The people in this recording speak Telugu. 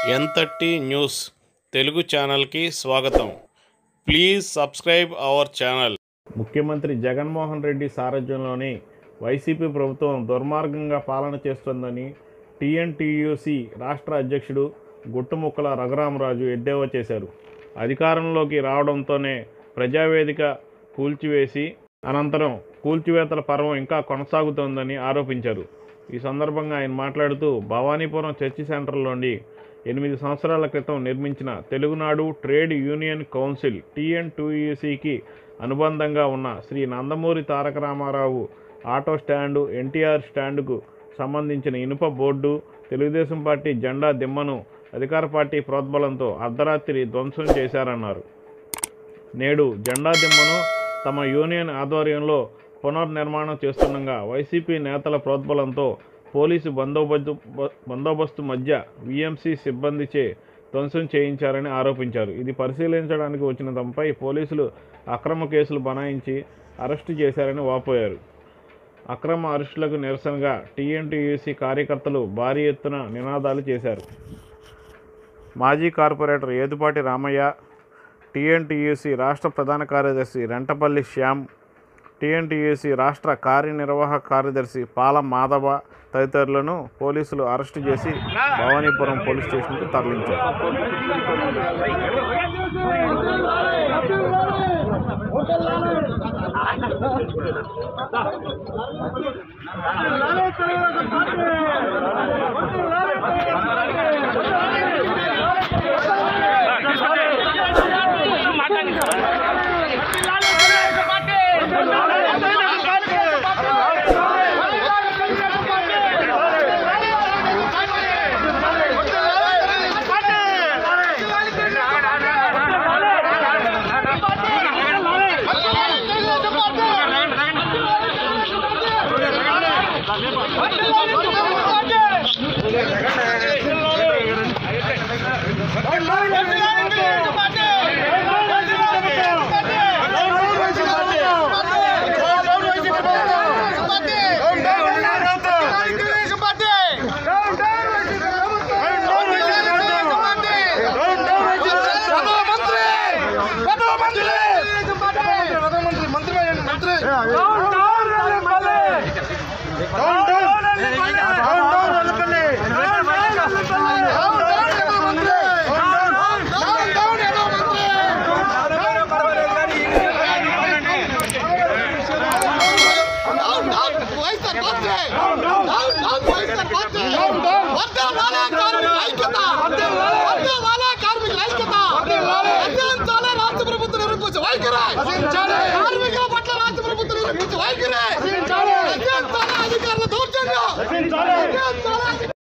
ఎన్థర్టీ న్యూస్ తెలుగు ఛానల్కి స్వాగతం ప్లీజ్ సబ్స్క్రైబ్ అవర్ ఛానల్ ముఖ్యమంత్రి జగన్మోహన్ రెడ్డి సారథ్యంలోని వైసీపీ ప్రభుత్వం దుర్మార్గంగా పాలన చేస్తోందని టీఎన్టీయూసీ రాష్ట్ర అధ్యక్షుడు గుట్టుముక్కల రఘురామరాజు ఎద్దేవా చేశారు అధికారంలోకి రావడంతోనే ప్రజావేదిక కూల్చివేసి అనంతరం కూల్చివేతల పర్వం ఇంకా కొనసాగుతోందని ఆరోపించారు ఈ సందర్భంగా ఆయన మాట్లాడుతూ భవానీపురం చర్చి సెంటర్లోని ఎనిమిది సంవత్సరాల క్రితం నిర్మించిన Telugu Nadu trade union council TN టూఈసీకి అనుబంధంగా ఉన్న శ్రీ నందమూరి తారక రామారావు ఆటో స్టాండు ఎన్టీఆర్ స్టాండుకు సంబంధించిన ఇనుప బోర్డు తెలుగుదేశం పార్టీ జెండా దిమ్మను అధికార పార్టీ ప్రోద్బలంతో అర్ధరాత్రి ధ్వంసం చేశారన్నారు నేడు జెండా దిమ్మను తమ యూనియన్ ఆధ్వర్యంలో పునర్నిర్మాణం చేస్తుండగా వైసీపీ నేతల ప్రోద్బలంతో పోలీసు బందోబస్తు బందోబస్తు మధ్య వీఎంసీ సిబ్బందిచే ధ్వంసం చేయించారని ఆరోపించారు ఇది పరిశీలించడానికి వచ్చిన తమపై పోలీసులు అక్రమ కేసులు బనాయించి అరెస్టు చేశారని వాపోయారు అక్రమ అరెస్టులకు నిరసనగా టీఎన్టీయూసీ కార్యకర్తలు భారీ ఎత్తున నినాదాలు చేశారు మాజీ కార్పొరేటర్ ఏదుపాటి రామయ్య టీఎన్టీయూసీ రాష్ట్ర ప్రధాన కార్యదర్శి రెంటపల్లి శ్యామ్ టీఎన్టీయూసీ రాష్ట్ర కార్యనిర్వాహక కార్యదర్శి పాల మాధవ తదితరులను పోలీసులు అరెస్టు చేసి భవానీపురం పోలీస్ స్టేషన్కు తరలించారు రాష్ట్ర ప్రభుత్వం నిర్వహించే వైఖరి